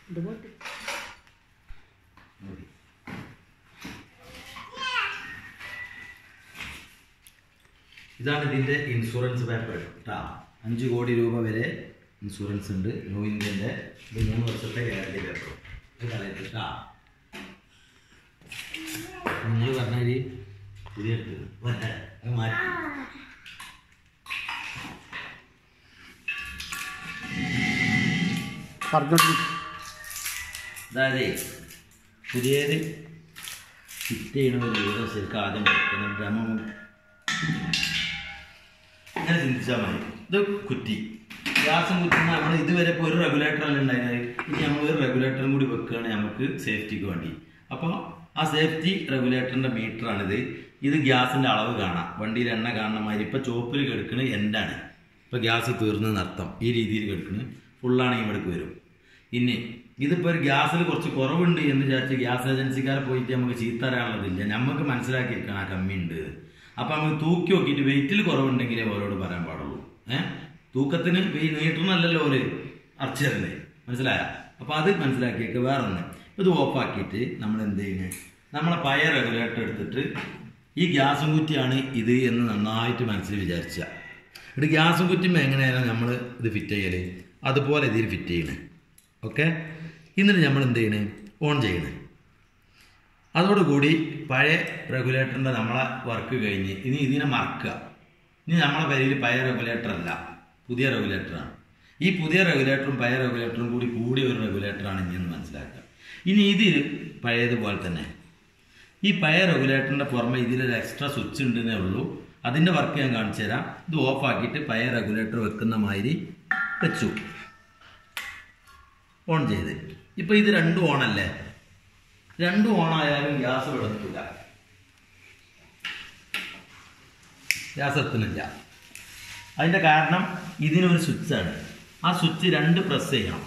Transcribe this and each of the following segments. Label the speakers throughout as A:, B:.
A: ഇതുപോട്ട്
B: മതി. ഇതാണ് ഇതിന്റെ ഇൻഷുറൻസ് പേപ്പർ കേട്ടാ അഞ്ച് കോടി രൂപ വരെ ഇൻഷുറൻസ് ഉണ്ട് ന്യൂ ഇന്ത്യൻ്റെ ഇത് മൂന്ന് വർഷത്തെ ഗ്യാരണ്ടി പേപ്പർ ഇത് കളയരുത് കേട്ടാ നിങ്ങൾ പറഞ്ഞാൽ പുതിയ എടുത്ത് വരാം. അത് മാറ്റി
A: പറഞ്ഞോണ്ടിരിക്കും
B: അതായത് പുതിയത് ഫിറ്റ് ചെയ്യണ ഒരു വീട് ശരിക്കും ആദ്യം പഠിക്കണം ബ്രഹ്മം അങ്ങനെ ചിന്തിച്ചാൽ മതി ഇത് കുറ്റി ഗ്യാസും കുറ്റുന്ന നമ്മൾ ഇതുവരെ ഇപ്പോൾ ഒരു റെഗുലേറ്റർ അല്ല ഉണ്ടായിരുന്നത് ഇനി നമ്മൾ ഒരു റെഗുലേറ്ററും കൂടി വെക്കുകയാണെങ്കിൽ നമുക്ക് സേഫ്റ്റിക്ക് വേണ്ടി അപ്പോൾ ആ സേഫ്റ്റി റെഗുലേറ്ററിൻ്റെ മീറ്ററാണിത് ഇത് ഗ്യാസിൻ്റെ അളവ് കാണാം വണ്ടിയിൽ എണ്ണ കാണുന്ന മാതിരി ഇപ്പോൾ ചോപ്പിൽ കിടക്കുന്നത് എൻഡാണ് ഇപ്പോൾ ഗ്യാസ് തീർന്നു നർത്തം ഈ രീതിയിൽ കിടക്കുന്നത് ഫുള്ളാണെങ്കിൽ ഇവിടേക്ക് വരും ഇനി ഇതിപ്പോൾ ഒരു ഗ്യാസിൽ കുറച്ച് കുറവുണ്ട് എന്ന് വിചാരിച്ച് ഗ്യാസ് ഏജൻസിക്കാരെ പോയിട്ട് നമുക്ക് ചീത്ത അറിയാനുള്ളതില്ല നമുക്ക് മനസ്സിലാക്കിയിരിക്കണം ആ കമ്മി ഉണ്ട് അപ്പം നമുക്ക് തൂക്കി നോക്കിയിട്ട് വെയിറ്റിൽ കുറവുണ്ടെങ്കിലേ ഓരോട് പറയാൻ പാടുള്ളൂ ഏഹ് തൂക്കത്തിന് നീട്ടണമല്ലല്ലോ ഓര് അർച്ചറിന് മനസ്സിലായ അപ്പം അത് മനസ്സിലാക്കിയേക്ക് വേറെ ഒന്ന് ഇത് ഓഫാക്കിയിട്ട് നമ്മൾ എന്ത് ചെയ്യുന്നത് നമ്മളെ പഴയ റെഗുലേറ്റർ എടുത്തിട്ട് ഈ ഗ്യാസും കുറ്റിയാണ് ഇത് എന്ന് നന്നായിട്ട് മനസ്സിൽ വിചാരിച്ച എന്നിട്ട് ഗ്യാസും കുറ്റിയുമ്പോൾ എങ്ങനെയാണ് നമ്മൾ ഇത് ഫിറ്റ് ചെയ്യല് അതുപോലെ ഇതിൽ ഫിറ്റ് ചെയ്യണേ ഓക്കെ എന്നിട്ട് നമ്മൾ എന്ത് ചെയ്യണേ ഓൺ ചെയ്യണേ അതോടുകൂടി പഴയ റെഗുലേറ്ററിൻ്റെ നമ്മളെ വർക്ക് കഴിഞ്ഞ് ഇനി ഇതിനെ മറക്കുക ഇനി നമ്മളെ പേരിൽ പഴയ റെഗുലേറ്റർ അല്ല പുതിയ റെഗുലേറ്ററാണ് ഈ പുതിയ റെഗുലേറ്ററും പഴയ റെഗുലേറ്ററും കൂടി കൂടിയ ഒരു റെഗുലേറ്ററാണ് ഇനി എന്ന് മനസ്സിലാക്കുക ഇനി ഇതിൽ പഴയതുപോലെ തന്നെ ഈ പഴയ റെഗുലേറ്ററിൻ്റെ പുറമെ ഇതിലൊരു എക്സ്ട്രാ സ്വിച്ച് ഉണ്ടെന്നേ ഉള്ളൂ അതിൻ്റെ വർക്ക് ഞാൻ കാണിച്ചു തരാം ഇത് ഓഫാക്കിയിട്ട് പഴയ റെഗുലേറ്റർ വെക്കുന്ന മാതിരി വെച്ചു ഓൺ ചെയ്ത് ഇപ്പൊ ഇത് രണ്ടും ഓണല്ലേ രണ്ടും ഓണായാലും ഗ്യാസ് വിടത്തില്ല ഗ്യാസ് എത്തുന്നില്ല അതിന്റെ കാരണം ഇതിനൊരു സ്വിച്ചാണ് ആ സ്വിച്ച് രണ്ട് പ്രസ് ചെയ്യണം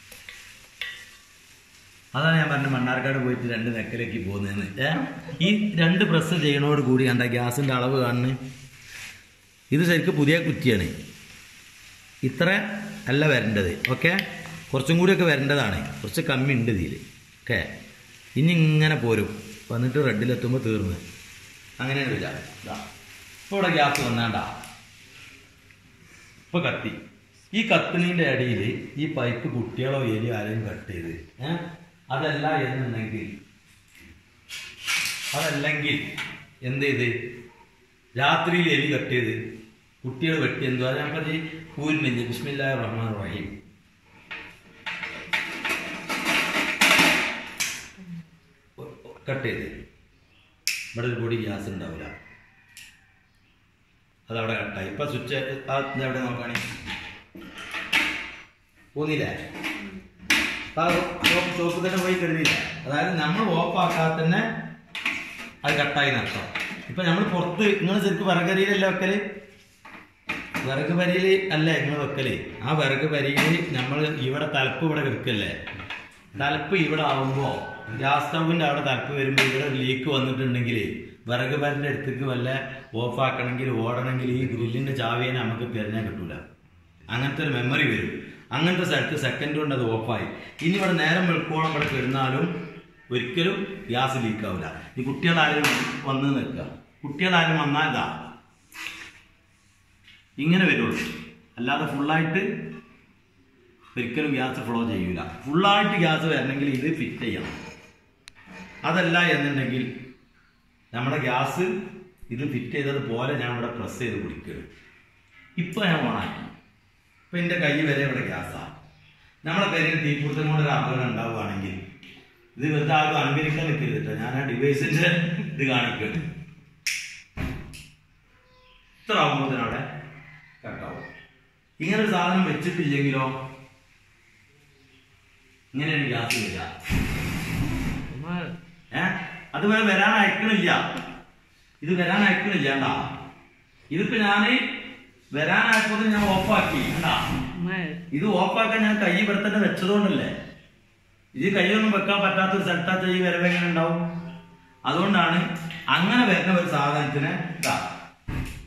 B: അതാണ് ഞാൻ പറഞ്ഞ മണ്ണാർക്കാട് പോയിട്ട് രണ്ട് നെക്കലേക്ക് പോകുന്നതെന്ന് ഏ ഈ രണ്ട് പ്രസ് ചെയ്യണോട് കൂടി കണ്ട ഗ്യാസിന്റെ അളവ് കാണുന്നത് ഇത് ശരിക്കും പുതിയ കുറ്റിയാണ് ഇത്ര അല്ല വരേണ്ടത് ഓക്കെ കുറച്ചും കൂടിയൊക്കെ വരേണ്ടതാണ് കുറച്ച് കമ്മി ഉണ്ട് ഇതിൽ ഓക്കെ ഇനി ഇങ്ങനെ പോരും വന്നിട്ട് റെഡിലെത്തുമ്പോൾ തീർന്ന് അങ്ങനെയാണ് വരിക ഇതാ ഇപ്പോൾ ഇവിടെ ഗ്യാസ് വന്നാണ്ട ഇപ്പോൾ കത്തി ഈ കത്തുന്നതിൻ്റെ ഇടയിൽ ഈ പൈപ്പ് കുട്ടികളോ എലി ആരെയും കട്ട് ചെയ്ത് ഏ അതല്ല എന്നുണ്ടെങ്കിൽ അതല്ലെങ്കിൽ എന്ത് ചെയ്ത് രാത്രിയിൽ എലി കട്ട് ചെയ്ത് കുട്ടികൾ വെട്ടി എന്തുവാ ഞാൻ പറഞ്ഞ പൂരിനെഞ്ച് ബിസ്മില്ലാ റഹ്മാൻ റഹീം കട്ട് ചെയ്ത് ഇവിടെ ഒരു പൊടി ഗ്യാസ് ഉണ്ടാവില്ല അതവിടെ കട്ടായി ഇപ്പൊ സ്വിച്ച് എവിടെ നോക്കാണി പോന്നില്ലേ അപ്പൊ ആ ഷോപ്പ് ഷോപ്പ് തന്നെ പോയി കഴിഞ്ഞില്ല അതായത് നമ്മൾ ഓഫ് ആക്കാതെ തന്നെ അത് കട്ടായി നഷ്ടം ഇപ്പൊ നമ്മൾ പുറത്ത് നിങ്ങൾ ശരിക്കും വിറകരിയിലല്ലേ വെക്കല് വിറക് പരിയിൽ അല്ല നിങ്ങൾ വെക്കല് ആ വിറക് പരിയിൽ നമ്മൾ ഇവിടെ തലപ്പ് ഇവിടെ വെക്കല്ലേ തലപ്പ് ഇവിടെ ആവുമ്പോ ഗ്യാസ് സ്റ്റൗവിന്റെ അവിടെ തലപ്പ് വരുമ്പോൾ ഇവിടെ ഒരു ലീക്ക് വന്നിട്ടുണ്ടെങ്കിൽ വിറക് പരിന്റെ അടുത്തേക്ക് വല്ല ഓഫ് ആക്കണമെങ്കിൽ ഓടണമെങ്കിൽ ഈ ഗ്രില്ലിന്റെ ചാവിയെ നമുക്ക് തിരഞ്ഞാൽ കിട്ടൂല അങ്ങനത്തെ ഒരു മെമ്മറി വരും അങ്ങനത്തെ സ്ഥലത്ത് സെക്കൻഡ് കൊണ്ട് അത് ഓഫായി ഇനി ഇവിടെ നേരം വെളുക്കോളം ഇവിടെ കിടന്നാലും ഒരിക്കലും ഗ്യാസ് ലീക്ക് ആവില്ല ഈ കുട്ടികളാരും വന്ന് നിൽക്കുക കുട്ടികളാരും വന്നാൽ ഇതാ ഇങ്ങനെ വരുള്ളൂ അല്ലാതെ ഫുള്ളായിട്ട് ഒരിക്കലും ഗ്യാസ് ഫ്ലോ ചെയ്യൂല ഫുള്ളായിട്ട് ഗ്യാസ് വരണമെങ്കിൽ ഇത് ഫിറ്റ് ചെയ്യണം അതല്ല എന്നുണ്ടെങ്കിൽ നമ്മുടെ ഗ്യാസ് ഇത് ഫിറ്റ് ചെയ്തതുപോലെ ഞാൻ ഇവിടെ പ്രസ് ചെയ്ത് പിടിക്കും ഇപ്പൊ ഞാൻ ഓണാക്കി ഇപ്പൊ എന്റെ കൈ വരെ ഇവിടെ ഗ്യാസാണ് നമ്മളെ പേരിൽ തീപിടുത്തം കൊണ്ട് ഒരു അപകടം ഉണ്ടാവുകയാണെങ്കിൽ ഇത് വെറുതെ ആരും അനുകരിക്കാൻ നിൽക്കരുത് കേട്ടോ ഞാൻ ആ ഡിവൈസിന്റെ ഇത് കാണിക്കും ഇത്ര ആകുമ്പോൾ അവിടെ കട്ടാവും ഇങ്ങനെ ഒരു സാധനം വെച്ചിട്ടില്ലെങ്കിലോ ഇങ്ങനെയാണ് ഗ്യാസ് വരിക ഏ അത് വരെ വരാൻ അയക്കണില്ല ഇത് വരാൻ അയക്കണില്ല എന്താ ഇതിപ്പോ ഞാന് വരാനായപ്പോ ഞാൻ ഓഫാക്കി എന്താ ഇത് ഓഫാക്കാൻ ഞാൻ കൈ ഇവിടെ തന്നെ വെച്ചതുകൊണ്ടല്ലേ ഇത് കൈയൊന്നും വെക്കാൻ പറ്റാത്ത ഒരു സ്ഥലത്താത്ത ഈ വരവ് എങ്ങനെ ഉണ്ടാവും അതുകൊണ്ടാണ് അങ്ങനെ വരുന്ന ഒരു സാധനത്തിന് ഇതാ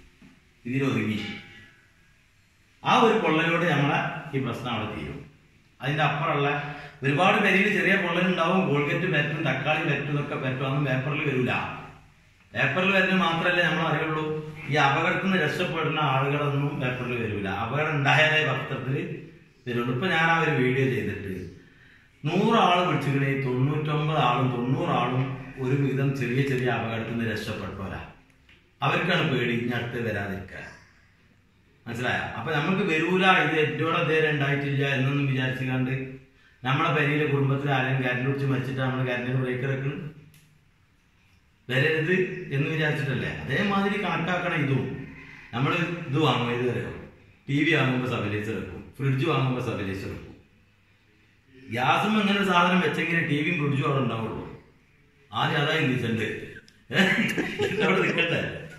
B: ഇതിലൊതുങ്ങി ആ ഒരു കൊള്ളലോട് നമ്മളെ ഈ പ്രശ്നം അവിടെ തീരും അതിന്റെ അപ്പുറമുള്ള ഒരുപാട് പേരിൽ ചെറിയ പൊള്ളലുണ്ടാവും കോൾഗറ്റ് പറ്റും തക്കാളി പറ്റും ഇതൊക്കെ പറ്റും അതൊന്നും പേപ്പറിൽ വരില്ല പേപ്പറിൽ വരുന്നത് മാത്രമല്ലേ നമ്മൾ അറിയുള്ളൂ ഈ അപകടത്തിൽ നിന്ന് രക്ഷപ്പെടുന്ന ആളുകളൊന്നും പേപ്പറിൽ വരില്ല അപകടം ഉണ്ടായാലേ പത്രത്തിൽ വരുള്ളൂ ഇപ്പൊ ഞാൻ ആ ഒരു വീഡിയോ ചെയ്തിട്ട് നൂറ് ആള് വിളിച്ചിങ്ങനെ തൊണ്ണൂറ്റൊമ്പത് ആളും തൊണ്ണൂറാളും ഒരു വിധം ചെറിയ ചെറിയ അപകടത്തിൽ നിന്ന് രക്ഷപ്പെട്ടോരാ അവർക്കാണ് പേടി ഇനി അടുത്ത് വരാതിരിക്കാൻ മനസ്സിലായ അപ്പൊ നമുക്ക് വരൂല ഇത് എന്നോട് ഇതുവരെ ഉണ്ടായിട്ടില്ല എന്നൊന്നും വിചാരിച്ചു കണ്ട് നമ്മളെ പെരിയിലെ കുടുംബത്തിൽ ആരെങ്കിലും കരണ്ട് കുടിച്ച് മരിച്ചിട്ട് നമ്മൾ കരണ്ടിന് ബ്രേക്ക് ഇറക്കണം വരരുത് എന്ന് വിചാരിച്ചിട്ടല്ലേ അതേമാതിരി കണക്കാക്കണം ഇതും നമ്മൾ ഇത് വാങ്ങും ഇത് വരെയോ ടി വി വാങ്ങുമ്പോൾ സബലൈസർ വെക്കും ഫ്രിഡ്ജ് വാങ്ങുമ്പോൾ സബലൈസർ വെക്കും ഗ്യാസും അങ്ങനെ ഒരു സാധനം വെച്ചെങ്കിൽ ടി വിയും ഫ്രിഡ്ജും അവിടെ ഉണ്ടാവുള്ളൂ ആദ്യം അതാ ഇംഗ്ലീഷുണ്ട് അവിടെ നിൽക്കട്ടെ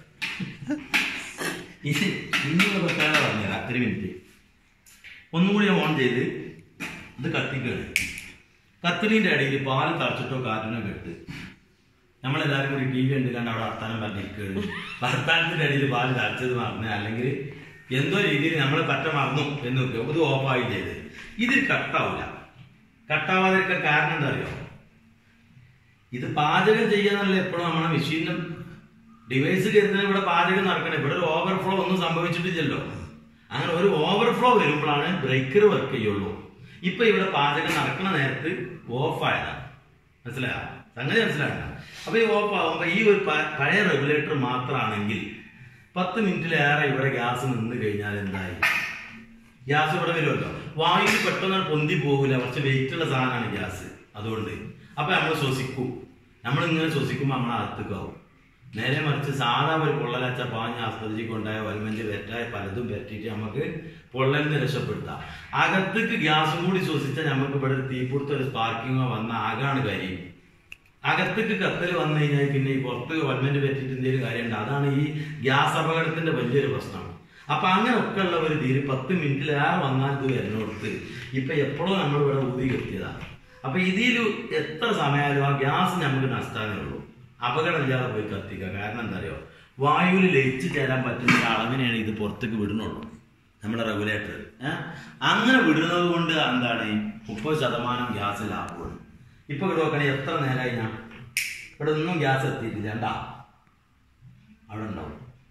B: ഇത് ഇനിയുള്ള പ്രത്യേകത പറഞ്ഞുതരാം ഒരു മിനിറ്റ് ഒന്നും കൂടി ഞാൻ ഓൺ ചെയ്ത് ഇത് കത്തിക്കാണ് കത്തിനീൻ്റെ ഇടയിൽ പാല് തളച്ചിട്ടോ കാറ്റിനോ കെട്ട് നമ്മളെല്ലാവരും കൂടി ടി വി ഉണ്ട് കണ്ട് അവിടെ വർത്താനം പറഞ്ഞിരിക്കുകയാണ് വർത്താനത്തിന്റെ ഇടയിൽ പാല് തളച്ചത് മറന്ന് അല്ലെങ്കിൽ എന്തോ രീതിയിൽ നമ്മൾ പറ്റ മറന്നു എന്ന് നോക്കുക ഇത് ഓഫായി ചെയ്ത് ഇതിൽ കട്ടാവില്ല കട്ടാവാതിരിക്കാൻ കാരണം എന്താ അറിയോ ഇത് പാചകം ചെയ്യാന്നല്ല എപ്പോഴും നമ്മളെ മെഷീനും ഡിവൈസ് കരുതുന്ന ഇവിടെ പാചകം നടക്കണം ഇവിടെ ഒരു ഓവർഫ്ലോ ഒന്നും സംഭവിച്ചിട്ടില്ലല്ലോ അങ്ങനെ ഒരു ഓവർഫ്ലോ വരുമ്പോഴാണ് ബ്രേക്കർ വർക്ക് ചെയ്യുള്ളൂ ഇപ്പൊ ഇവിടെ പാചകം നടക്കുന്ന നേരത്ത് ഓഫായതാണ് മനസ്സിലായോ സംഗതി മനസ്സിലായ അപ്പൊ ഈ ഓഫ് ആവുമ്പോ ഈ ഒരു പ- പഴയ റെഗുലേറ്റർ മാത്രമാണെങ്കിൽ പത്ത് മിനിറ്റിലേറെ ഇവിടെ ഗ്യാസ് നിന്ന് കഴിഞ്ഞാൽ എന്തായി ഗ്യാസ് ഇവിടെ വരുമല്ലോ വായുവിൽ പെട്ടെന്ന് പൊന്തി പോകില്ല കുറച്ച് വെയിറ്റ് ഉള്ള സാധനമാണ് ഗ്യാസ് അതുകൊണ്ട് അപ്പൊ നമ്മൾ ശ്വസിക്കും നമ്മൾ ഇങ്ങനെ ശ്വസിക്കുമ്പോൾ നമ്മൾ അകത്തേക്കാവും നേരെ മറിച്ച് സാധാ ഒരു പൊള്ളലച്ച പാഞ്ഞ് ആസ്പത്രിക്ക് കൊണ്ടായ വൽമഞ്ച് വെറ്റായ പലതും പറ്റിയിട്ട് നമുക്ക് പൊള്ളലിൽ നിന്ന് രക്ഷപ്പെടുത്താം അകത്തേക്ക് ഗ്യാസും കൂടി ശ്വസിച്ചാൽ നമുക്ക് ഇവിടെ ഒരു തീപിടുത്ത ഒരു സ്പാർക്കിങ്ങോ വന്ന ആകാണ് കാര്യം അകത്തേക്ക് കത്തൽ വന്നു കഴിഞ്ഞാൽ പിന്നെ ഈ പുറത്ത് വൽമന്റ് പറ്റിയിട്ട് എന്തെങ്കിലും കാര്യമുണ്ട് അതാണ് ഈ ഗ്യാസ് അപകടത്തിന്റെ വലിയൊരു പ്രശ്നം അപ്പൊ അങ്ങനെയൊക്കെ ഉള്ള ഒരു തീര് പത്ത് മിനിറ്റിലേറെ വന്നാൽ ഇത് വരുന്നിടത്ത് ഇപ്പൊ എപ്പോഴും നമ്മൾ ഇവിടെ ഊതി കെത്തിയതാണ് അപ്പൊ ഇതിൽ എത്ര സമയമായാലും ആ ഗ്യാസ് നമുക്ക് നഷ്ടമേ ഉള്ളൂ അപകടമില്ലാതെ പോയി കത്തിക്കുക കാരണം എന്താ അറിയോ വായുവിൽ ലയിച്ചു ചേരാൻ പറ്റുന്ന ഒരു അളവിനെയാണ് ഇത് പുറത്തേക്ക് വിടുന്നുള്ളൂ നമ്മുടെ റെഗുലേറ്റർ അങ്ങനെ വിടുന്നത് കൊണ്ട് എന്താണ് മുപ്പത് ശതമാനം ഗ്യാസ് ലാഭമാണ് ഇപ്പൊ ഇവിടെ നോക്കണേ എത്ര നേരമായി ഞാൻ ഇവിടെ ഒന്നും ഗ്യാസ് എത്തിയിട്ടില്ല എന്താ അവിടെ ഉണ്ടാവും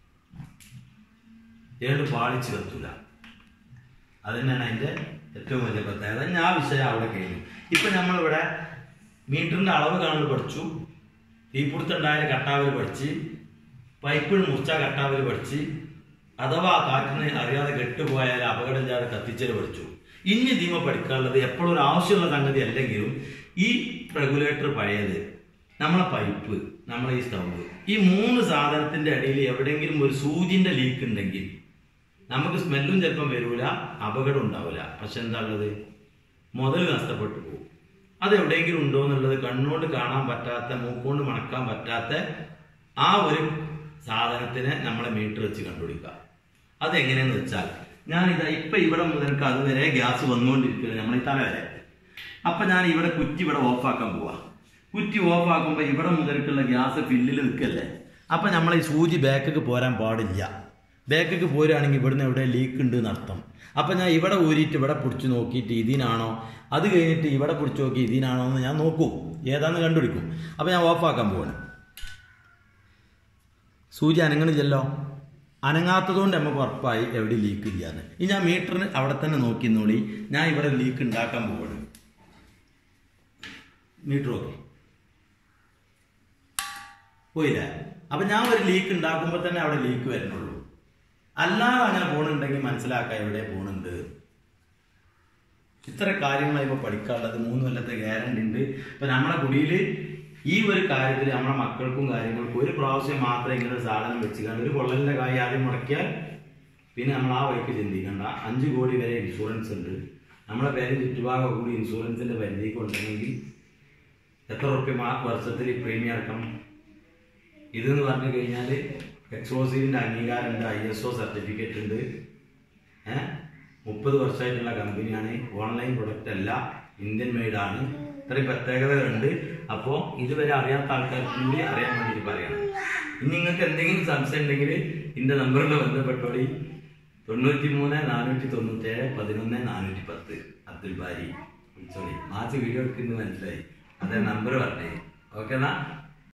B: ഏത് പാളിച്ച് കത്തൂല അത് തന്നെയാണ് അതിന്റെ ഏറ്റവും വലിയ പ്രത്യേകത ഞാൻ ആ വിഷയം അവിടെ കഴിഞ്ഞു ഇപ്പൊ നമ്മളിവിടെ മീറ്ററിന്റെ അളവ് കാണൽ പഠിച്ചു തീപിടുത്തുണ്ടായ കട്ടാവൽ പഠിച്ച് പൈപ്പിൽ മുറിച്ച കട്ടാവൽ പഠിച്ച് അഥവാ കാറ്റിന് അറിയാതെ കെട്ടുപോയാൽ അപകടമില്ലാതെ കത്തിച്ചൽ പഠിച്ചു ഇനി ധീമ പഠിക്കാനുള്ളത് എപ്പോഴും ഒരു ആവശ്യമുള്ള സംഗതി അല്ലെങ്കിലും ഈ റെഗുലേറ്റർ പഴയത് നമ്മളെ പൈപ്പ് നമ്മളെ ഈ സ്റ്റൗവ് ഈ മൂന്ന് സാധനത്തിന്റെ ഇടയിൽ എവിടെയെങ്കിലും ഒരു സൂചിന്റെ ലീക്ക് ഉണ്ടെങ്കിൽ നമുക്ക് സ്മെല്ലും ചിലപ്പം വരൂല അപകടം ഉണ്ടാവില്ല പക്ഷെ എന്താ ഉള്ളത് മുതൽ നഷ്ടപ്പെട്ടു പോകും അത് എവിടെയെങ്കിലും ഉണ്ടോ എന്നുള്ളത് കണ്ണുകൊണ്ട് കാണാൻ പറ്റാത്ത മൂക്കൊണ്ട് മണക്കാൻ പറ്റാത്ത ആ ഒരു സാധനത്തിനെ നമ്മളെ മീറ്റർ വെച്ച് കണ്ടുപിടിക്കുക അതെങ്ങനെയെന്ന് വെച്ചാൽ ഞാൻ ഇതാ ഇപ്പൊ ഇവിടെ മുതൽക്ക് അതുവരെ ഗ്യാസ് വന്നുകൊണ്ടിരിക്കുന്നത് നമ്മൾ ഈ തല വരെ അപ്പൊ ഞാൻ ഇവിടെ കുറ്റി ഇവിടെ ഓഫാക്കാൻ പോവാ കുറ്റി ഓഫാക്കുമ്പോൾ ഇവിടെ മുതൽക്കുള്ള ഗ്യാസ് ഫില്ലിൽ നിൽക്കല്ലേ അപ്പൊ നമ്മൾ ഈ സൂചി ബാക്കിക്ക് പോരാൻ പാടില്ല ബാക്കിക്ക് പോരുകയാണെങ്കിൽ ഇവിടുന്ന് എവിടെ ലീക്ക് ഉണ്ട് എന്നർത്ഥം അപ്പൊ ഞാൻ ഇവിടെ ഊരിയിട്ട് ഇവിടെ പിടിച്ച് നോക്കിയിട്ട് ഇതിനാണോ അത് കഴിഞ്ഞിട്ട് ഇവിടെ പിടിച്ച് നോക്കി ഇതിനാണോ എന്ന് ഞാൻ നോക്കും ഏതാന്ന് കണ്ടുപിടിക്കും അപ്പൊ ഞാൻ ഓഫാക്കാൻ പോവാണ് സൂചി അനങ്ങണില്ലല്ലോ അനങ്ങാത്തതുകൊണ്ട് നമുക്ക് ഉറപ്പായി എവിടെ ലീക്ക് ഇല്ലാന്ന് ഇനി ഞാൻ മീറ്ററിന് അവിടെ തന്നെ നോക്കി നോളി ഞാൻ ഇവിടെ ലീക്ക് ഉണ്ടാക്കാൻ പോവാണ് മീറ്റർ ഓക്കെ പോയില്ലേ അപ്പൊ ഞാൻ ഒരു ലീക്ക് ഉണ്ടാക്കുമ്പോൾ തന്നെ അവിടെ ലീക്ക് വരുന്നുള്ളൂ അല്ലാതെ അങ്ങനെ പോണുണ്ടെങ്കിൽ മനസ്സിലാക്കാം എവിടെ പോണുണ്ട് ഇത്ര കാര്യങ്ങളാണ് ഇപ്പൊ പഠിക്കാനുള്ളത് മൂന്ന് കൊല്ലത്തെ ഗ്യാരണ്ടി ഉണ്ട് ഇപ്പൊ നമ്മുടെ കുടിയിൽ ഈ ഒരു കാര്യത്തിൽ നമ്മുടെ മക്കൾക്കും കാര്യങ്ങൾക്കും ഒരു പ്രാവശ്യം മാത്രമേ ഇങ്ങനെ ഒരു സാധനം വെച്ചുകൊണ്ട് ഒരു പൊള്ളലിന്റെ കായ് ആദ്യം മുടക്കിയാൽ പിന്നെ നമ്മൾ ആ വഴിക്ക് ചിന്തിക്കണ്ട അഞ്ച് കോടി വരെ ഇൻഷുറൻസ് ഉണ്ട് നമ്മളെ പേര് ചുറ്റുഭാഗം കൂടി ഇൻഷുറൻസിന്റെ പരിധിക്ക് ഉണ്ടെങ്കിൽ എത്ര റുപ്യ മാ വർഷത്തിൽ പ്രീമിയം അടക്കണം ഇതെന്ന് പറഞ്ഞു കഴിഞ്ഞാൽ എക്സോസിന്റെ അംഗീകാരമുണ്ട് ഐ എസ് ഒ സർട്ടിഫിക്കറ്റ് ഉണ്ട് ഏഹ് മുപ്പത് വർഷമായിട്ടുള്ള കമ്പനിയാണ് ഓൺലൈൻ പ്രൊഡക്റ്റ് അല്ല ഇന്ത്യൻ മെയ്ഡ് ആണ് ഇത്രയും പ്രത്യേകതകളുണ്ട് അപ്പോൾ ഇതുവരെ അറിയാത്ത ആൾക്കാർക്ക് കൂടി അറിയാൻ വേണ്ടിയിട്ട് പറയണം ഇനി നിങ്ങൾക്ക് എന്തെങ്കിലും സംശയം ഉണ്ടെങ്കിൽ ഇതിന്റെ നമ്പറിൽ ബന്ധപ്പെട്ടോളി തൊണ്ണൂറ്റി മൂന്ന് നാനൂറ്റി തൊണ്ണൂറ്റേഴ് പതിനൊന്ന് നാനൂറ്റി പത്ത് അബ്ദുൽ ബാരി വിളിച്ചോളി മാച്ച് വീഡിയോ എടുക്കുന്നത് മനസ്സിലായി അതെ നമ്പർ പറഞ്ഞേ ഓക്കെ എന്നാ